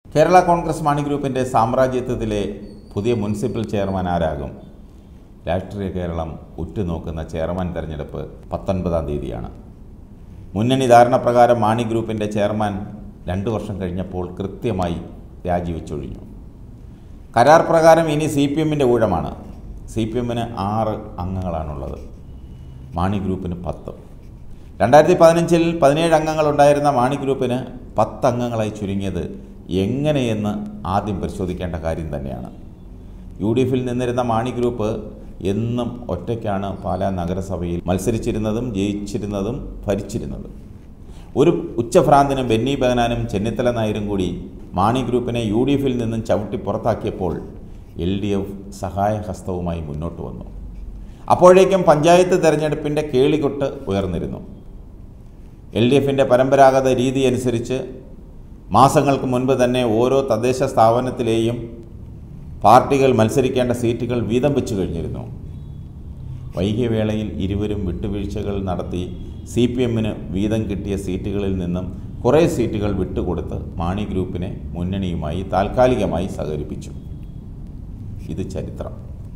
കേരള കോൺഗ്രസ് മാണി ഗ്രൂപ്പിൻ്റെ സാമ്രാജ്യത്വത്തിലെ പുതിയ municipal chairman ആരാകും രാഷ്ട്രീയ കേരളം ഉറ്റുനോക്കുന്ന ചെയർമാൻ തെരഞ്ഞെടുപ്പ് പത്തൊൻപതാം തീയതിയാണ് മുന്നണി ധാരണപ്രകാരം മാണി ഗ്രൂപ്പിൻ്റെ ചെയർമാൻ രണ്ടു വർഷം കഴിഞ്ഞപ്പോൾ കൃത്യമായി രാജിവെച്ചൊഴിഞ്ഞു കരാർ പ്രകാരം ഇനി സി പി എമ്മിൻ്റെ ഊഴമാണ് സി പി എമ്മിന് ആറ് അംഗങ്ങളാണുള്ളത് മാണി ഗ്രൂപ്പിന് പത്ത് രണ്ടായിരത്തി പതിനഞ്ചിൽ പതിനേഴ് അംഗങ്ങളുണ്ടായിരുന്ന മാണി ഗ്രൂപ്പിന് പത്ത് അംഗങ്ങളായി ചുരുങ്ങിയത് എങ്ങനെയെന്ന് ആദ്യം പരിശോധിക്കേണ്ട കാര്യം തന്നെയാണ് യു ഡി എഫിൽ നിന്നിരുന്ന മാണി ഗ്രൂപ്പ് എന്നും ഒറ്റയ്ക്കാണ് പാലാ നഗരസഭയിൽ മത്സരിച്ചിരുന്നതും ജയിച്ചിരുന്നതും ഭരിച്ചിരുന്നതും ഒരു ഉച്ചഭ്രാന്തിനും ബെന്നി ബഹനാനും ചെന്നിത്തല നായരും കൂടി മാണി ഗ്രൂപ്പിനെ യു ഡി എഫിൽ നിന്നും ചവിട്ടി പുറത്താക്കിയപ്പോൾ എൽ ഡി എഫ് സഹായഹസ്തവുമായി മുന്നോട്ട് വന്നു അപ്പോഴേക്കും പഞ്ചായത്ത് തെരഞ്ഞെടുപ്പിൻ്റെ കേളികൊട്ട് ഉയർന്നിരുന്നു എൽ ഡി എഫിൻ്റെ പരമ്പരാഗത രീതി അനുസരിച്ച് മാസങ്ങൾക്ക് മുൻപ് തന്നെ ഓരോ തദ്ദേശ സ്ഥാപനത്തിലെയും പാർട്ടികൾ മത്സരിക്കേണ്ട സീറ്റുകൾ വീതം വെച്ച് കഴിഞ്ഞിരുന്നു വൈകിയ വേളയിൽ ഇരുവരും വിട്ടുവീഴ്ചകൾ നടത്തി സി പി എമ്മിന് വീതം കിട്ടിയ സീറ്റുകളിൽ നിന്നും കുറേ സീറ്റുകൾ വിട്ടുകൊടുത്ത് മാണി ഗ്രൂപ്പിനെ മുന്നണിയുമായി താൽക്കാലികമായി സഹകരിപ്പിച്ചു ഇത് ചരിത്രം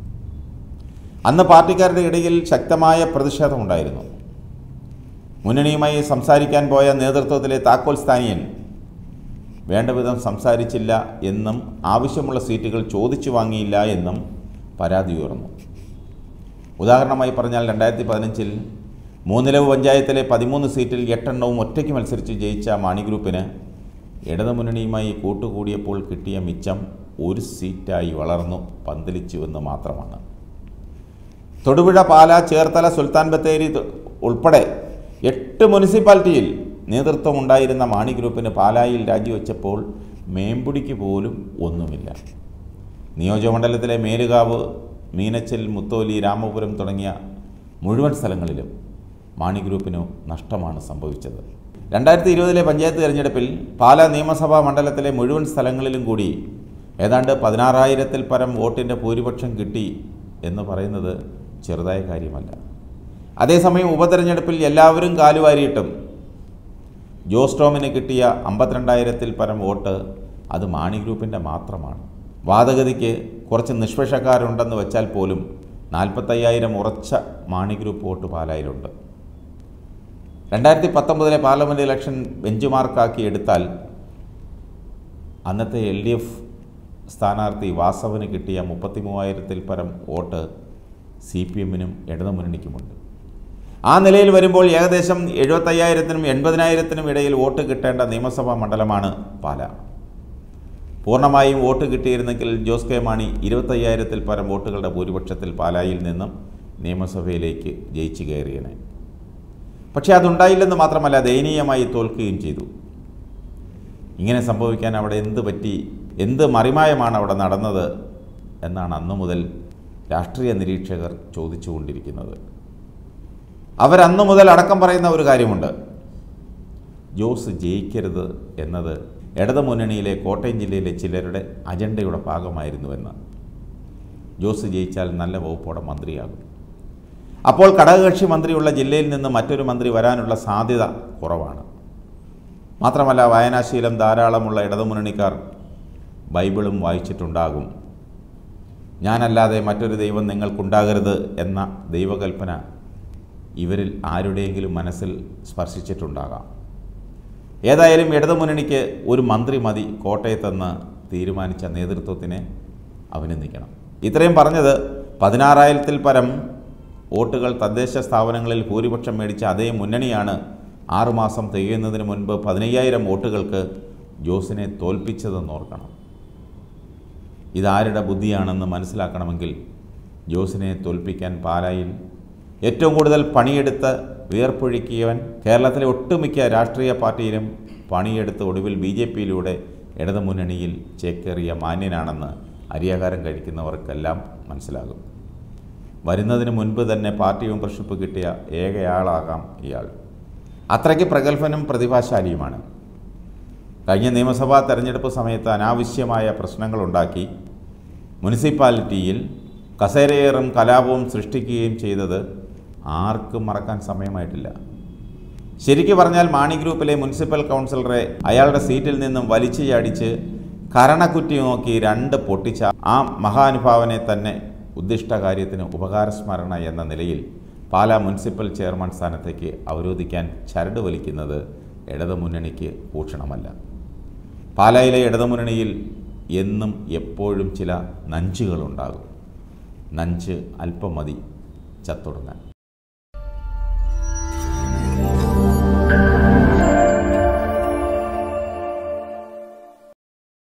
അന്ന് പാർട്ടിക്കാരുടെ ഇടയിൽ ശക്തമായ പ്രതിഷേധമുണ്ടായിരുന്നു മുന്നണിയുമായി സംസാരിക്കാൻ പോയ നേതൃത്വത്തിലെ താക്കോൽ സ്ഥാനീയൻ വേണ്ടവിധം സംസാരിച്ചില്ല എന്നും ആവശ്യമുള്ള സീറ്റുകൾ ചോദിച്ചു വാങ്ങിയില്ല എന്നും പരാതി ഉയർന്നു ഉദാഹരണമായി പറഞ്ഞാൽ രണ്ടായിരത്തി പതിനഞ്ചിൽ മൂന്നിലവ് പഞ്ചായത്തിലെ പതിമൂന്ന് സീറ്റിൽ എട്ടെണ്ണവും ഒറ്റയ്ക്ക് മത്സരിച്ച് ജയിച്ച മാണി ഗ്രൂപ്പിന് ഇടതുമുന്നണിയുമായി കൂട്ടുകൂടിയപ്പോൾ കിട്ടിയ മിച്ചം ഒരു സീറ്റായി വളർന്നു പന്തലിച്ചുവെന്ന് മാത്രമാണ് തൊടുപുഴ പാല ചേർത്തല സുൽത്താൻ ബത്തേരി തു- ഉൾപ്പെടെ എട്ട് മുനിസിപ്പാലിറ്റിയിൽ നേതൃത്വമുണ്ടായിരുന്ന മാണി ഗ്രൂപ്പിന് പാലായിൽ രാജിവെച്ചപ്പോൾ മേമ്പുടിക്ക് പോലും ഒന്നുമില്ല നിയോജകമണ്ഡലത്തിലെ മേലുകാവ് മീനച്ചൽ മുത്തോലി രാമപുരം തുടങ്ങിയ മുഴുവൻ സ്ഥലങ്ങളിലും മാണി ഗ്രൂപ്പിനു നഷ്ടമാണ് സംഭവിച്ചത് രണ്ടായിരത്തി ഇരുപതിലെ പഞ്ചായത്ത് തിരഞ്ഞെടുപ്പിൽ പാലാ നിയമസഭാ മണ്ഡലത്തിലെ മുഴുവൻ സ്ഥലങ്ങളിലും കൂടി ഏതാണ്ട് പതിനാറായിരത്തിൽ പരം വോട്ടിൻ്റെ ഭൂരിപക്ഷം കിട്ടി എന്ന് പറയുന്നത് ചെറുതായ കാര്യമല്ല അതേസമയം ഉപതെരഞ്ഞെടുപ്പിൽ എല്ലാവരും കാലുവാരിയിട്ടും ജോസ് ടോമിന് കിട്ടിയ അമ്പത്തിരണ്ടായിരത്തിൽ പരം വോട്ട് അത് മാണി ഗ്രൂപ്പിൻ്റെ മാത്രമാണ് വാദഗതിക്ക് കുറച്ച് നിഷ്പക്ഷക്കാരുണ്ടെന്ന് വെച്ചാൽ പോലും നാൽപ്പത്തയ്യായിരം ഉറച്ച മാണി ഗ്രൂപ്പ് വോട്ട് പാലായിലുണ്ട് രണ്ടായിരത്തി പത്തൊമ്പതിലെ പാർലമെൻറ്റ് ഇലക്ഷൻ ബെഞ്ച് മാർക്കാക്കി എടുത്താൽ അന്നത്തെ എൽ ഡി എഫ് സ്ഥാനാർത്ഥി വാസവന് കിട്ടിയ മുപ്പത്തി മൂവായിരത്തിൽ പരം വോട്ട് സി പി എമ്മിനും ഇടതുമുന്നണിക്കുമുണ്ട് ആ നിലയിൽ വരുമ്പോൾ ഏകദേശം എഴുപത്തയ്യായിരത്തിനും എൺപതിനായിരത്തിനും ഇടയിൽ വോട്ട് കിട്ടേണ്ട നിയമസഭാ മണ്ഡലമാണ് പാല പൂർണ്ണമായും വോട്ട് കിട്ടിയിരുന്നെങ്കിൽ ജോസ് കെ മാണി ഇരുപത്തയ്യായിരത്തിൽ പരം വോട്ടുകളുടെ ഭൂരിപക്ഷത്തിൽ പാലായിൽ നിന്നും നിയമസഭയിലേക്ക് ജയിച്ചു കയറിയനെ പക്ഷേ അതുണ്ടായില്ലെന്ന് മാത്രമല്ല ദയനീയമായി തോൽക്കുകയും ചെയ്തു ഇങ്ങനെ സംഭവിക്കാൻ അവിടെ എന്ത് പറ്റി എന്ത് മറിമായമാണ് അവിടെ നടന്നത് എന്നാണ് അന്നു മുതൽ രാഷ്ട്രീയ നിരീക്ഷകർ ചോദിച്ചുകൊണ്ടിരിക്കുന്നത് അവരന്നു മുതൽ അടക്കം പറയുന്ന ഒരു കാര്യമുണ്ട് ജോസ് ജയിക്കരുത് എന്നത് ഇടതുമുന്നണിയിലെ കോട്ടയം ജില്ലയിലെ ചിലരുടെ അജണ്ടയുടെ ഭാഗമായിരുന്നുവെന്ന് ജോസ് ജയിച്ചാൽ നല്ല വകുപ്പോടെ മന്ത്രിയാകും അപ്പോൾ ഘടകകക്ഷി മന്ത്രിയുള്ള ജില്ലയിൽ നിന്ന് മറ്റൊരു മന്ത്രി വരാനുള്ള സാധ്യത കുറവാണ് മാത്രമല്ല വായനാശീലം ധാരാളമുള്ള ഇടതുമുന്നണിക്കാർ ബൈബിളും വായിച്ചിട്ടുണ്ടാകും ഞാനല്ലാതെ മറ്റൊരു ദൈവം നിങ്ങൾക്കുണ്ടാകരുത് എന്ന ദൈവകൽപ്പന ഇവരിൽ ആരുടെയെങ്കിലും മനസ്സിൽ സ്പർശിച്ചിട്ടുണ്ടാകാം ഏതായാലും ഇടതുമുന്നണിക്ക് ഒരു മന്ത്രി മതി കോട്ടയത്തെന്ന് തീരുമാനിച്ച നേതൃത്വത്തിനെ അഭിനന്ദിക്കണം ഇത്രയും പറഞ്ഞത് പതിനാറായിരത്തിൽ പരം വോട്ടുകൾ തദ്ദേശ സ്ഥാപനങ്ങളിൽ ഭൂരിപക്ഷം മേടിച്ച അതേ മുന്നണിയാണ് ആറുമാസം തികയുന്നതിന് മുൻപ് പതിനയ്യായിരം വോട്ടുകൾക്ക് ജോസിനെ തോൽപ്പിച്ചതെന്ന് ഓർക്കണം ഇതാരുടെ ബുദ്ധിയാണെന്ന് മനസ്സിലാക്കണമെങ്കിൽ ജോസിനെ തോൽപ്പിക്കാൻ പാലായിൽ ഏറ്റവും കൂടുതൽ പണിയെടുത്ത് വിയർപ്പൊഴുക്കിയവൻ കേരളത്തിലെ ഒട്ടുമിക്ക രാഷ്ട്രീയ പാർട്ടിയിലും പണിയെടുത്ത് ഒടുവിൽ ബി ജെ പിയിലൂടെ ഇടതുമുന്നണിയിൽ ചേക്കേറിയ മാന്യനാണെന്ന് അരിയാഹാരം കഴിക്കുന്നവർക്കെല്ലാം മനസ്സിലാകും വരുന്നതിന് മുൻപ് തന്നെ പാർട്ടി മെമ്പർഷിപ്പ് കിട്ടിയ ഏകയാളാകാം ഇയാൾ അത്രയ്ക്ക് പ്രഗത്ഭനും പ്രതിഭാശാലിയുമാണ് കഴിഞ്ഞ നിയമസഭാ തെരഞ്ഞെടുപ്പ് സമയത്ത് അനാവശ്യമായ പ്രശ്നങ്ങളുണ്ടാക്കി മുനിസിപ്പാലിറ്റിയിൽ കസേരയേറും കലാപവും സൃഷ്ടിക്കുകയും ചെയ്തത് ആർക്കും മറക്കാൻ സമയമായിട്ടില്ല ശരിക്കു പറഞ്ഞാൽ മാണി ഗ്രൂപ്പിലെ മുനിസിപ്പൽ കൗൺസിലറെ അയാളുടെ സീറ്റിൽ നിന്നും വലിച്ചു ചാടിച്ച് കരണക്കുറ്റി നോക്കി രണ്ട് പൊട്ടിച്ച ആ മഹാനുഭാവനെ തന്നെ ഉദ്ദിഷ്ട കാര്യത്തിന് ഉപകാരസ്മരണ എന്ന നിലയിൽ പാലാ മുനിസിപ്പൽ ചെയർമാൻ സ്ഥാനത്തേക്ക് അവരോധിക്കാൻ ചരട് വലിക്കുന്നത് ഇടതുമുന്നണിക്ക് ഭൂഷണമല്ല പാലായിലെ ഇടതുമുന്നണിയിൽ എന്നും എപ്പോഴും ചില നഞ്ചുകളുണ്ടാകും നഞ്ച് അല്പം മതി ചത്തൊടുങ്ങാൻ